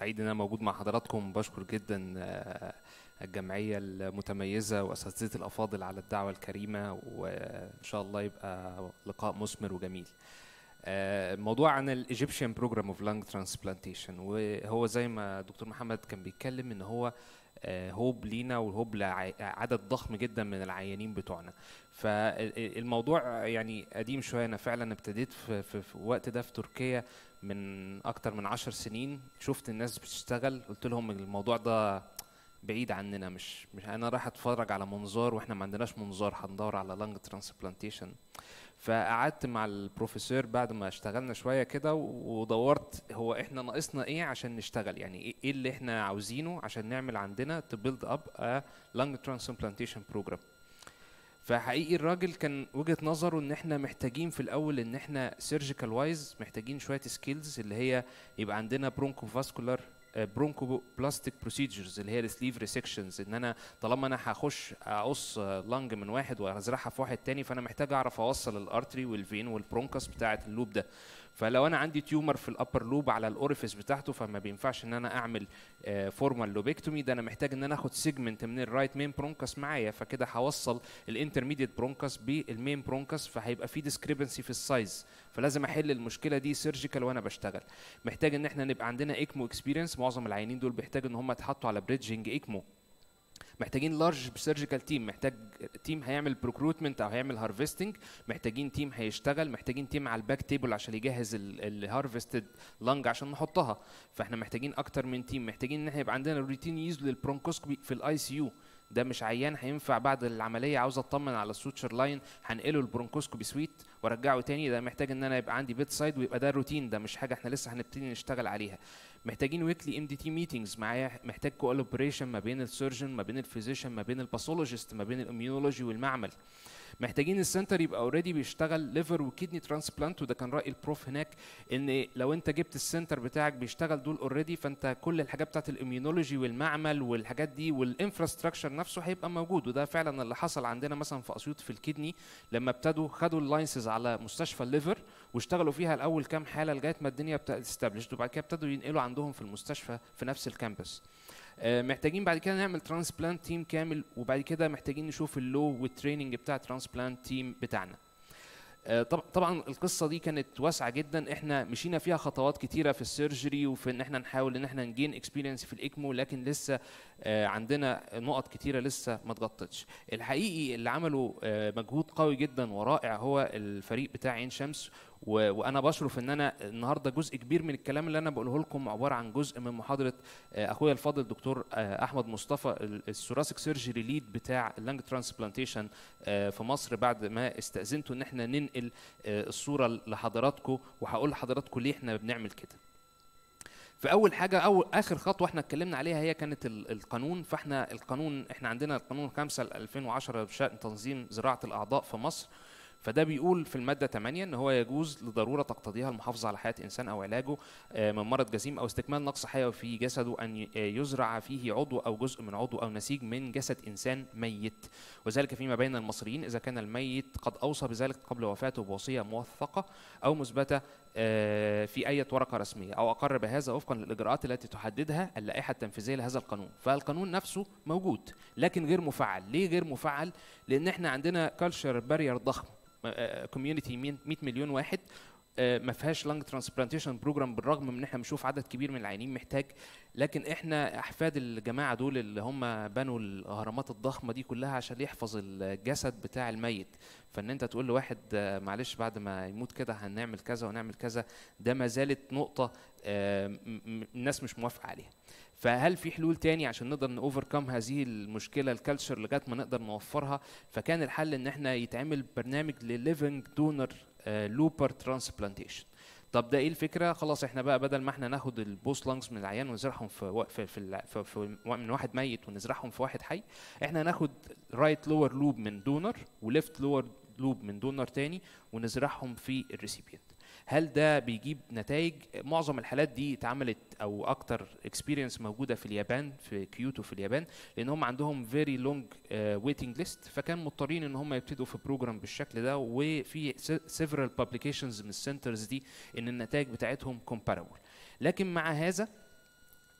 سعيد ان انا موجود مع حضراتكم بشكر جدا آه، الجمعيه المتميزه واساتذه الافاضل على الدعوه الكريمه وان شاء الله يبقى لقاء مثمر وجميل آه، الموضوع عن الايجيبشن بروجرام اوف لانج ترانسبلانتيشن وهو زي ما دكتور محمد كان بيتكلم ان هو هوب لينا وهوب لعدد ضخم جدا من العيانين بتوعنا فالموضوع يعني قديم شويه انا فعلا ابتديت في, في, في الوقت ده في تركيا من اكتر من عشر سنين شفت الناس بتشتغل قلت لهم الموضوع ده بعيد عننا مش مش انا رايح اتفرج على منظار واحنا ما عندناش منظار هندور على لانج ترانسبلانتيشن فقعدت مع البروفيسور بعد ما اشتغلنا شويه كده ودورت هو احنا ناقصنا ايه عشان نشتغل يعني ايه اللي احنا عاوزينه عشان نعمل عندنا تو بيلد اب ا لانج ترانسبلانتيشن بروجرام فحقيقي الراجل كان وجهه نظره ان احنا محتاجين في الاول ان احنا سيرجيكال وايز محتاجين شويه سكيلز اللي هي يبقى عندنا برونكو فاسكولار برونكو بلاستيك بروسيجرز اللي هي السليف ريسكشنز ان انا طالما انا هخش اقص لانج من واحد وازرعها في واحد تاني فانا محتاج اعرف اوصل الارتري والفين والبرونكس بتاعه اللوب ده فلو انا عندي تيومر في الابر لوب على الاوريفيس بتاعته فما بينفعش ان انا اعمل فورمال لوبيكتومي ده انا محتاج ان انا اخد سيجمنت من الرايت مين برونكس معايا فكده هوصل الانترميديت برونكس بالمين برونكس فهيبقى في ديسكريبنسي في السايز فلازم احل المشكله دي سيرجيكال وانا بشتغل محتاج ان احنا نبقى عندنا ايكمو اكسبيرينس معظم العيانين دول بيحتاجوا ان هم يتحطوا على بريدجنج ايكمو محتاجين لارج سيرجيكال تيم محتاج تيم هيعمل بروكروتمنت او هيعمل هارفستنج محتاجين تيم هيشتغل محتاجين تيم على الباك تيبل عشان يجهز الهارفستد لانج عشان نحطها فاحنا محتاجين اكتر من تيم محتاجين ان احنا يبقى عندنا روتين يوز للبرونكوسكوبي في الاي سي يو ده مش عيان هينفع بعد العمليه عاوز اطمن على السوتشر لاين هنقله البرونكوسكوبي سويت وارجعه تاني ده محتاج ان انا يبقى عندي بيت سايد ويبقى ده روتين ده مش حاجه احنا لسه هنبتدي نشتغل عليها محتاجين ويكلي ام دي تي ميتنجز معايا محتاج كولابوريشن ما بين السيرجن ما بين الفيزيشن ما بين الباثولوجيست ما بين الاميونولوجي والمعمل محتاجين السنتر يبقى اوريدي بيشتغل ليفر وكيدني ترانسبلانت وده كان راي البروف هناك ان لو انت جبت السنتر بتاعك بيشتغل دول اوريدي فانت كل الحاجات بتاعت الاميونولوجي والمعمل والحاجات دي والانفراستراكشر نفسه هيبقى موجود وده فعلا اللي حصل عندنا مثلا في اسيوط في الكدني لما ابتدوا خدوا اللاينسز على مستشفى الليفر واشتغلوا فيها الاول كام حاله لغايه ما الدنيا استابلشت وبعد كده ابتدوا ينقلوا عندهم في المستشفى في نفس الكامبس محتاجين بعد كده نعمل ترانسبلانت تيم كامل وبعد كده محتاجين نشوف اللو والتريننج بتاع ترانسبلانت تيم بتاعنا طبعا القصه دي كانت واسعه جدا احنا مشينا فيها خطوات كتيره في السيرجري وفي ان احنا نحاول ان احنا نجين اكسبيرينس في الاكمو لكن لسه عندنا نقط كتيره لسه ما اتغطتش الحقيقي اللي عملوا مجهود قوي جدا ورائع هو الفريق بتاع عين شمس وانا بشرف ان انا النهارده جزء كبير من الكلام اللي انا بقوله لكم عباره عن جزء من محاضره اخويا الفاضل دكتور احمد مصطفى الثوراسيك سيرجري ليد بتاع اللانج ترانسبلانتيشن في مصر بعد ما استاذنتوا ان احنا ننقل الصوره لحضراتكم وهقول لحضراتكم ليه احنا بنعمل كده فاول حاجه او اخر خطوه احنا اتكلمنا عليها هي كانت القانون فاحنا القانون احنا عندنا القانون 5 ل 2010 بشان تنظيم زراعه الاعضاء في مصر فده بيقول في الماده 8 ان هو يجوز لضروره تقتضيها المحافظه على حياه انسان او علاجه من مرض جسيم او استكمال نقص حيوي في جسده ان يزرع فيه عضو او جزء من عضو او نسيج من جسد انسان ميت وذلك فيما بين المصريين اذا كان الميت قد اوصى بذلك قبل وفاته بوصيه موثقه او مثبته في اي ورقه رسميه او اقر بهذا وفقا للاجراءات التي تحددها اللائحه التنفيذيه لهذا القانون فالقانون نفسه موجود لكن غير مفعل ليه غير مفعل لان احنا عندنا كلتشر بارير ضخم كوميونتي 100 مليون واحد ما فيهاش لانج ترانسبلانتيشن بروجرام بالرغم من ان احنا بنشوف عدد كبير من العيانين محتاج لكن احنا احفاد الجماعه دول اللي هم بنوا الاهرامات الضخمه دي كلها عشان يحفظ الجسد بتاع الميت فان انت تقول لواحد معلش بعد ما يموت كده هنعمل كذا ونعمل كذا ده ما زالت نقطه الناس مش موافقه عليها فهل في حلول تاني عشان نقدر نوفركم هذه المشكله الكالتشر لغايه ما نقدر نوفرها فكان الحل ان احنا يتعمل برنامج لليفنج دونر لوبر ترانسبلانتيشن طب ده ايه الفكره خلاص احنا بقى بدل ما احنا ناخد البوست لانجز من العيان ونزرعهم في في في, في, في من واحد ميت ونزرعهم في واحد حي احنا ناخد رايت لور لوب من دونر وليفت لور لوب من دونر تاني ونزرعهم في الريسيبينت هل ده بيجيب نتائج معظم الحالات دي اتعملت او اكتر اكسبيرينس موجوده في اليابان في كيوتو في اليابان لان هم عندهم فيري لونج ويتنج ليست فكان مضطرين ان هم يبتدوا في بروجرام بالشكل ده وفي سيفرال بابليكيشنز من السنترز دي ان النتائج بتاعتهم كومبارابل لكن مع هذا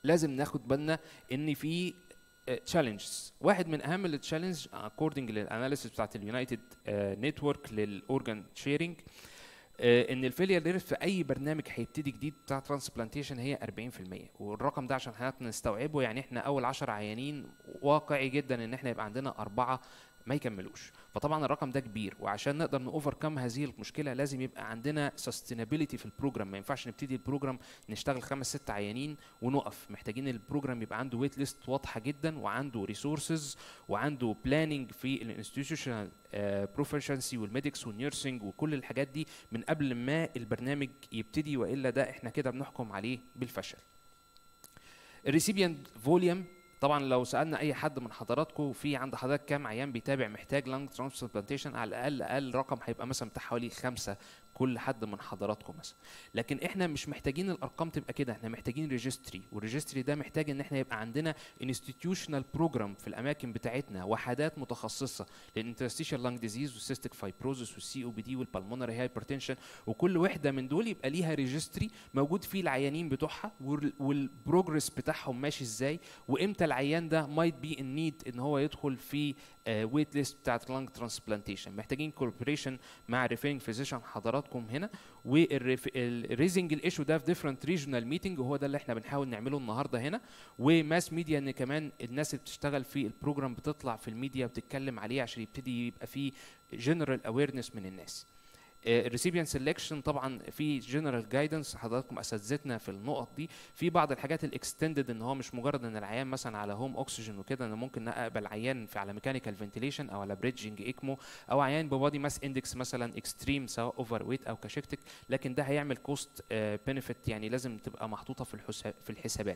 لازم ناخد بالنا ان في تشالنجز واحد من اهم التشالنج اكوردنج للاناليسيس بتاعت اليونايتد نتورك للاورجان شيرنج ان الفيلير ريت في اي برنامج هيبتدي جديد بتاع ترانسبلانتيشن هي 40% والرقم ده عشان حضرتك نستوعبه يعني احنا اول 10 عيانين واقعي جدا ان احنا يبقى عندنا اربعه ما يكملوش فطبعا الرقم ده كبير وعشان نقدر نوفر كم هذه المشكله لازم يبقى عندنا سستينابيلتي في البروجرام ما ينفعش نبتدي البروجرام نشتغل خمس ست عيانين ونقف محتاجين البروجرام يبقى عنده ويت ليست واضحه جدا وعنده ريسورسز وعنده بلاننج في الانستتيوشنال بروفيشنسي والميدكس والنيرسينج وكل الحاجات دي من قبل ما البرنامج يبتدي والا ده احنا كده بنحكم عليه بالفشل الريسيبيانت فوليوم طبعا لو سالنا اي حد من حضراتكم في عند حضرتك كام عيان بيتابع محتاج لانج ترانسبلانتيشن على الاقل اقل رقم هيبقى مثلا بتاع حوالي خمسه كل حد من حضراتكم مثلا لكن احنا مش محتاجين الارقام تبقى كده احنا محتاجين ريجستري والريجستري ده محتاج ان احنا يبقى عندنا انستتيوشنال بروجرام في الاماكن بتاعتنا وحدات متخصصه للانترستيشال لانج ديزيز والسيستيك فايبروزس والسي او بي دي والبلمونري هايبرتنشن وكل وحده من دول يبقى ليها ريجستري موجود فيه العيانين بتوعها والبروجرس بتاعهم ماشي ازاي وامتى العيان ده مايت بي ان نيد ان هو يدخل في ويت ليست بتاعت لانج ترانسبلانتيشن محتاجين كولابوريشن مع ريفيرنج فيزيشن حضراتكم هنا والريزنج الايشو ده في ديفرنت ريجونال ميتنج وهو ده اللي احنا بنحاول نعمله النهارده هنا وماس ميديا ان كمان الناس اللي بتشتغل في البروجرام بتطلع في الميديا وبتتكلم عليه عشان يبتدي يبقى فيه جنرال اويرنس من الناس الريسيبيان سيلكشن طبعا في جنرال جايدنس حضراتكم اساتذتنا في النقط دي في بعض الحاجات الاكستندد ان هو مش مجرد ان العيان مثلا على هوم اوكسجين وكده انا ممكن اقبل عيان في على ميكانيكال فنتيليشن او على بريدجنج ايكمو او عيان ببادي ماس اندكس مثلا اكستريم سواء اوفر ويت او كاشكتك لكن ده هيعمل كوست بنفيت يعني لازم تبقى محطوطه في في الحسابات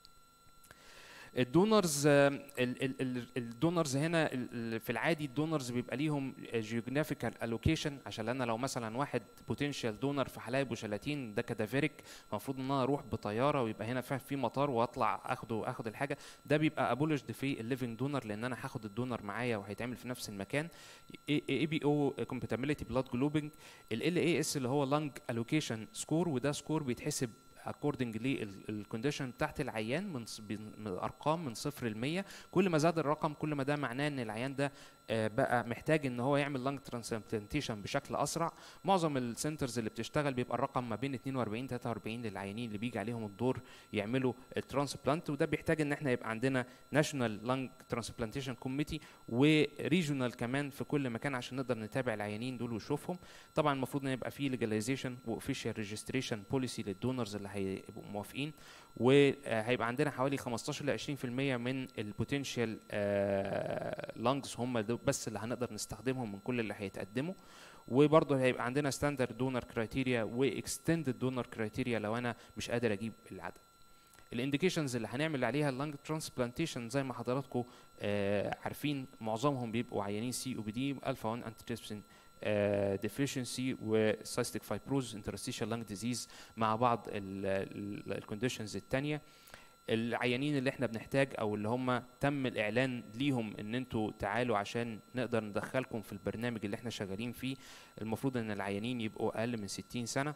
الدونرز الدونرز هنا في العادي الدونرز بيبقى ليهم جيوغرافيكال الوكيشن عشان انا لو مثلا واحد بوتنشال دونر في حلايب وشلاتين ده كادافيريك المفروض ان انا اروح بطياره ويبقى هنا في مطار واطلع اخده اخد الحاجه ده بيبقى ابولشد في الليفنج دونر لان انا هاخد الدونر معايا وهيتعمل في نفس المكان اي بي او كومباتيبيليتي بلاد جلوبنج ال اي اس اللي هو لانج الوكيشن سكور وده سكور بيتحسب اكوردنج للكونديشن بتاعت العيان من من ارقام من صفر ل 100 كل ما زاد الرقم كل ما ده معناه ان العيان ده بقى محتاج ان هو يعمل لانج ترانسبلانتيشن بشكل اسرع معظم السنترز اللي بتشتغل بيبقى الرقم ما بين 42 43 للعيانين اللي بيجي عليهم الدور يعملوا الترانسبلانت وده بيحتاج ان احنا يبقى عندنا ناشونال لانج ترانسبلانتيشن كوميتي وريجونال كمان في كل مكان عشان نقدر نتابع العيانين دول ونشوفهم طبعا المفروض ان يبقى في ليجاليزيشن واوفيشال ريجستريشن بوليسي للدونرز اللي هيبقوا موافقين وهيبقى عندنا حوالي 15 ل 20% من البوتنشال لانجز هم بس اللي هنقدر نستخدمهم من كل اللي هيتقدموا وبرضه هيبقى عندنا ستاندرد دونر كرايتيريا واكستندد دونر كرايتيريا لو انا مش قادر اجيب العدد الانديكيشنز اللي هنعمل عليها اللانج ترانسبلانتيشن زي ما حضراتكم آه عارفين معظمهم بيبقوا عيانين سي او بي دي الفا 1 انتي ديفيشنسي وسايستيك فايبروز انترستيشال لانج ديزيز مع بعض الكونديشنز الثانيه العيانين اللي احنا بنحتاج او اللي هم تم الاعلان ليهم ان انتوا تعالوا عشان نقدر ندخلكم في البرنامج اللي احنا شغالين فيه المفروض ان العيانين يبقوا اقل من 60 سنه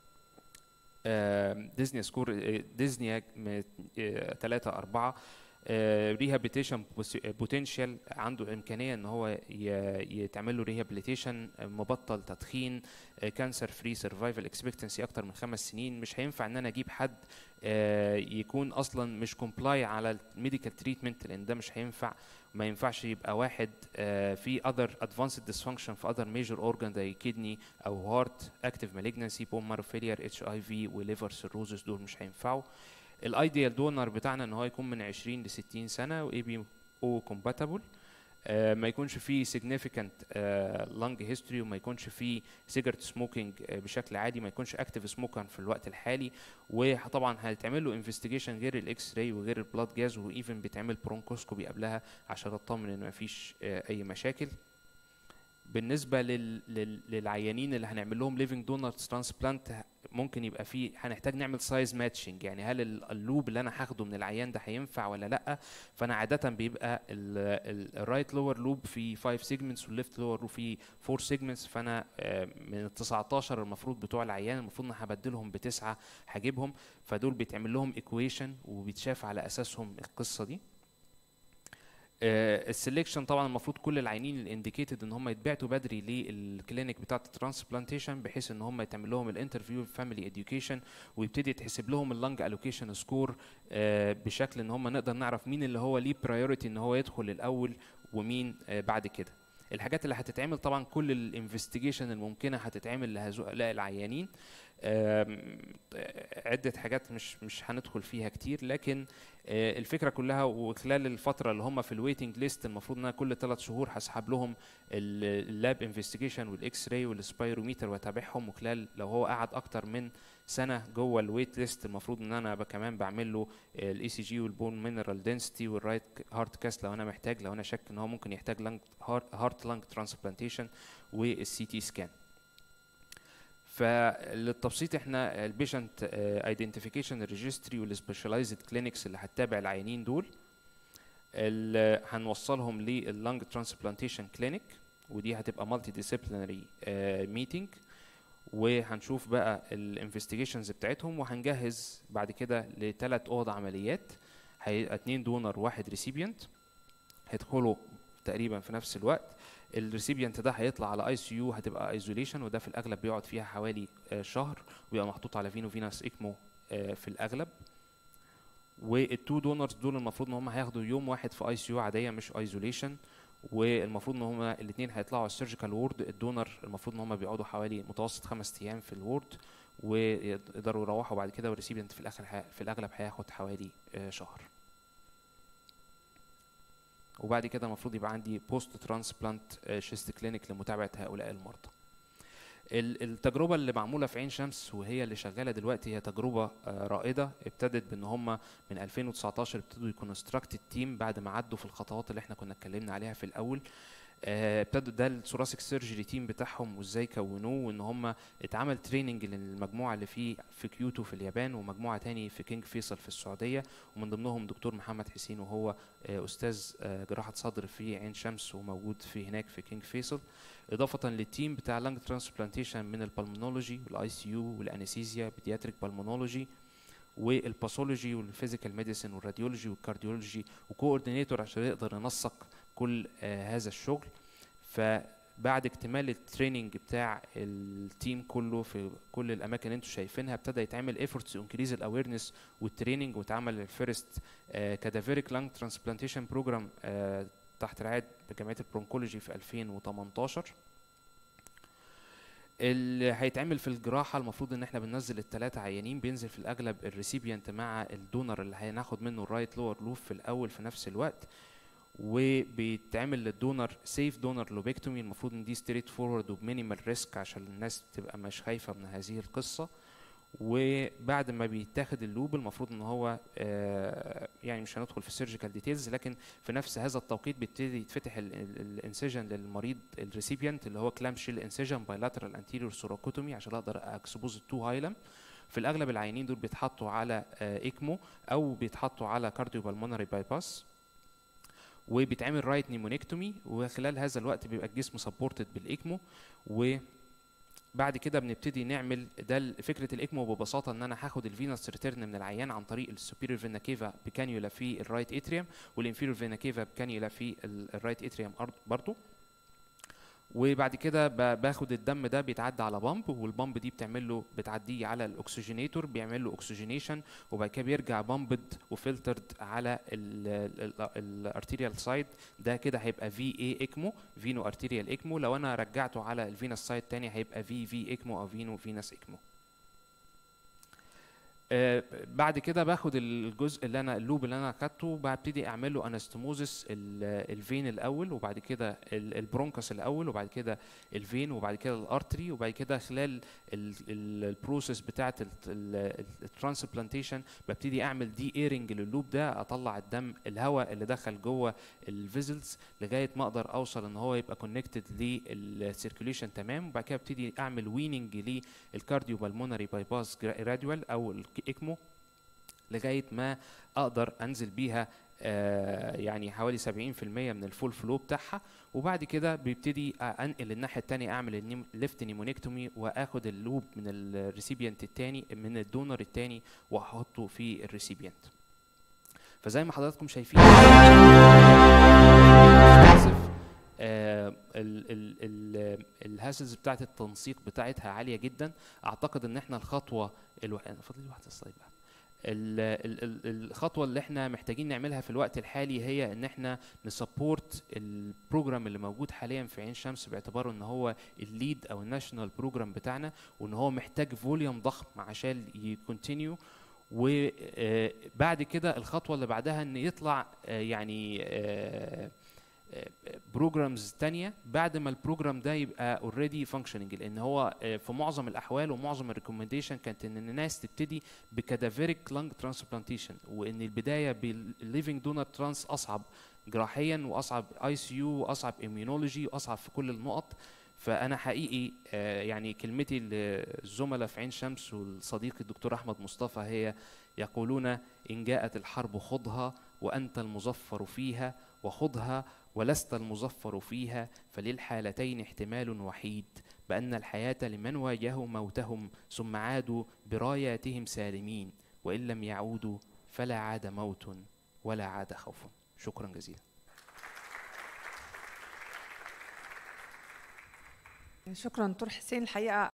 ديزني سكور ديزني 3 4 ريهابيتيشن بوتنشال عنده امكانيه ان هو يتعمل له ريهابيليتيشن مبطل تدخين كانسر فري سرفايفل اكسبكتنسي اكتر من خمس سنين مش هينفع ان انا اجيب حد يكون اصلا مش كومبلاي على الميديكال تريتمنت لان ده مش هينفع ما ينفعش يبقى واحد في other advanced dysfunction في other major organ زي كدني او هارت اكتيف مالجنسي بون مارو فيلير اتش اي في وليفر سيروزس دول مش هينفعوا الايديال دونر بتاعنا ان هو يكون من 20 ل 60 سنه واي بي او كومباتبل ما يكونش فيه significant لانج هيستوري وما يكونش فيه سيجرت سموكينج بشكل عادي ما يكونش اكتيف سموكر في الوقت الحالي وطبعا هيتعمل له انفستيجيشن غير الاكس راي وغير البلاد جاز وايفن بيتعمل برونكوسكوبي قبلها عشان اطمن ان ما فيش اي مشاكل بالنسبه لل... لل... للعيانين اللي هنعمل لهم ليفنج دونر ترانسبلانت ممكن يبقى فيه هنحتاج نعمل سايز ماتشنج يعني هل ال- اللوب اللي انا هاخده من العيان ده هينفع ولا لا فانا عاده بيبقى الرايت لور لوب فيه 5 سيجمنتس والليفت لور لوب فيه 4 سيجمنتس فانا آه، من ال 19 المفروض بتوع العيان المفروض ان هبدلهم بتسعه هجيبهم فدول بيتعمل لهم ايكويشن وبيتشاف على اساسهم القصه دي السلكشن طبعا المفروض كل العيانين الانديكيتد ان هم يتبعتوا بدري للكلينيك بتاعه الترانسبلانتيشن بحيث ان هم يتعمل لهم الانترفيو فاميلي اديوكيشن ويبتدي يتحسب لهم اللنج الوكيشن سكور بشكل ان هم نقدر نعرف مين اللي هو ليه برايورتي ان هو يدخل الاول ومين آه، بعد كده الحاجات اللي هتتعمل طبعا كل الانفستيجيشن الممكنه هتتعمل لهؤلاء العيانين آم، آه، عده حاجات مش مش هندخل فيها كتير لكن آه، الفكره كلها وخلال الفتره اللي هم في الويتنج ليست المفروض ان انا كل ثلاث شهور هسحب لهم اللاب انفستيجيشن والاكس راي والسبايروميتر واتابعهم وخلال لو هو قعد اكتر من سنه جوه الويت ليست المفروض ان انا ب- كمان بعمل له الاي سي جي والبون مينرال دنسيتي والرايت هارت كاست لو انا محتاج لو انا شاك ان هو ممكن يحتاج لانج هارت لانج ترانسبلانتيشن والسي تي سكان فللتبسيط احنا البيشنت ايدنتيفيكيشن ريجستري والسبيشاليزد كلينكس اللي هتتابع العيانين دول ال- هنوصلهم لللنج ترانسبلانتيشن كلينيك ودي هتبقى مالتي ديسيبلينري ميتنج وهنشوف بقى الانفستيجيشنز بتاعتهم وهنجهز بعد كده لثلاث اوض عمليات هيبقى اتنين دونر واحد ريسيبيانت هيدخلوا تقريبا في نفس الوقت الريسيبيانت ده هيطلع على اي سي يو هتبقى ايزوليشن وده في الاغلب بيقعد فيها حوالي آه، شهر ويبقى محطوط على فينو فيناس اكمو آه، في الاغلب والتو دونرز دول المفروض ان هم هياخدوا يوم واحد في اي سي يو عاديه مش ايزوليشن والمفروض ان هم الاثنين هيطلعوا على السيرجيكال وورد الدونر المفروض ان هم بيقعدوا حوالي متوسط خمس ايام في الوورد ويقدروا يروحوا بعد كده والريسيبيانت في الاخر ه- في الاغلب هياخد حوالي آه، شهر وبعد كده المفروض يبقى عندي بوست ترانسبلانت شيست كلينيك لمتابعه هؤلاء المرضى ال- التجربة اللي معمولة في عين شمس وهي اللي شغالة دلوقتي هي تجربة آه، رائدة ابتدت بان هم من 2019 ابتدوا يكونستراكت التيم بعد ما عدوا في الخطوات اللي احنا كنا اتكلمنا عليها في الاول آه، ابتدوا ده الثوراسيك سيرجري تيم بتاعهم وازاي كونوه وان هم اتعمل تريننج للمجموعه اللي في في كيوتو في اليابان ومجموعه تاني في كينج فيصل في السعوديه ومن ضمنهم دكتور محمد حسين وهو آه، استاذ آه، جراحه صدر في عين شمس وموجود في هناك في كينج فيصل اضافه للتيم بتاع لانج ترانسبلانتيشن من البلمونولوجي والاي سي يو والانستيزيا بيدياتريك بالمونولوجي والباثولوجي والفيزيكال ميديسن والراديولوجي والكارديولوجي وكوردينيتور عشان يقدر ينسق كل آه هذا الشغل فبعد اكتمال التريننج بتاع التيم كله في كل الاماكن اللي انتم شايفينها ابتدى يتعمل ايفورتس انكريز الاويرنس والتريننج واتعمل الفيرست كادافيريك لانج ترانسبلانتيشن بروجرام تحت رعايه جمعيه البرونكولوجي في 2018 اللي هيتعمل في الجراحة المفروض ان احنا بننزل الثلاثة عيانين بينزل في الاغلب الريسيبيانت مع الدونر اللي هناخد منه الرايت لور لوب في الاول في نفس الوقت وبيتعمل للدونر سيف دونر لوبيكتومي المفروض ان دي ستريت فورورد وبمينيمال ريسك عشان الناس تبقى مش خايفة من هذه القصة وبعد ما بيتاخد اللوب المفروض ان هو آه يعني مش هندخل في السيرجيكال ديتيلز لكن في نفس هذا التوقيت بيبتدي يتفتح الانسجن للمريض الريسيبيانت اللي هو كلام شيل انسجن بايلاترال انتيريور سوراكوتومي عشان اقدر اكسبوز التو هايلم في الاغلب العيانين دول بيتحطوا على آه ايكمو او بيتحطوا على كارديو بالمونري باي باس وبيتعمل رايت نيمونيكتومي وخلال هذا الوقت بيبقى الجسم سبورتد بالايكمو و بعد كده بنبتدي نعمل ده ال- فكره الاكمو ببساطه ان انا هاخد الفينوس ريتيرن من العيان عن طريق السوبيريور فينا كيفا بكانيولا في الرايت اتريوم والانفيريور فينا كيفا بكانيولا في ال- الرايت اتريوم برضو وبعد كده ب- باخد الدم ده بيتعدى على بامب والبامب دي بتعمل له بتعديه على الاكسجينيتور بيعمل له اكسجينيشن وبعد كده بيرجع بامبد وفلترد على الارتيريال سايد ده كده هيبقى في اي اكمو فينو ارتيريال اكمو لو انا رجعته على الفينس سايد تاني هيبقى في في اكمو او فينو فينس اكمو آه، بعد كده باخد الجزء اللي انا اللوب اللي انا اخدته ببتدي اعمل له انستموزس الفين الاول وبعد كده ال- البرونكس الاول وبعد كده الفين وبعد كده الارتري وبعد كده خلال البروسيس بتاعه الترانسبلانتيشن ببتدي اعمل دي ايرنج لللوب ده اطلع الدم الهواء اللي دخل جوه الفيزلز لغايه ما اقدر اوصل ان هو يبقى كونكتد للسيركيوليشن تمام وبعد كده ابتدي اعمل ويننج للكارديو بالمونري باي باس جرادوال او الاكمو لغايه ما اقدر انزل بيها آه، يعني حوالي 70% من الفول فلو بتاعها وبعد كده بيبتدي انقل الناحيه الثانيه اعمل الليفت نيمونيكتومي واخد اللوب من الريسيبيانت الثاني من الدونر الثاني واحطه في الريسيبيانت فزي ما حضراتكم شايفين للاسف آه، ال- ال- ال- الهاسلز بتاعت التنسيق بتاعتها عاليه جدا اعتقد ان احنا الخطوه الو... أنا فاضل لي واحده سلايد بقى ال- ال- ال- الخطوه اللي احنا محتاجين نعملها في الوقت الحالي هي ان احنا نسبورت البروجرام اللي موجود حاليا في عين شمس باعتباره ان هو الليد او الناشونال بروجرام بتاعنا وان هو محتاج فوليوم ضخم عشان يكونتينيو وبعد كده الخطوه اللي بعدها ان يطلع آه، يعني آه، بروجرامز تانية بعد ما البروجرام ده يبقى اوريدي فانكشننج لان هو آه، في معظم الاحوال ومعظم الريكومنديشن كانت ان الناس تبتدي بكادافيريك لانج ترانسبلانتيشن وان البدايه بالليفنج دونر ترانس اصعب جراحيا واصعب اي سي يو واصعب اميونولوجي واصعب في كل النقط فانا حقيقي آه، يعني كلمتي للزملاء في عين شمس والصديق الدكتور احمد مصطفى هي يقولون ان جاءت الحرب خضها وانت المظفر فيها وخضها ولست المظفر فيها فللحالتين احتمال وحيد بأن الحياة لمن واجهوا موتهم ثم عادوا براياتهم سالمين وإن لم يعودوا فلا عاد موت ولا عاد خوف شكرا جزيلا شكرا دكتور حسين الحقيقه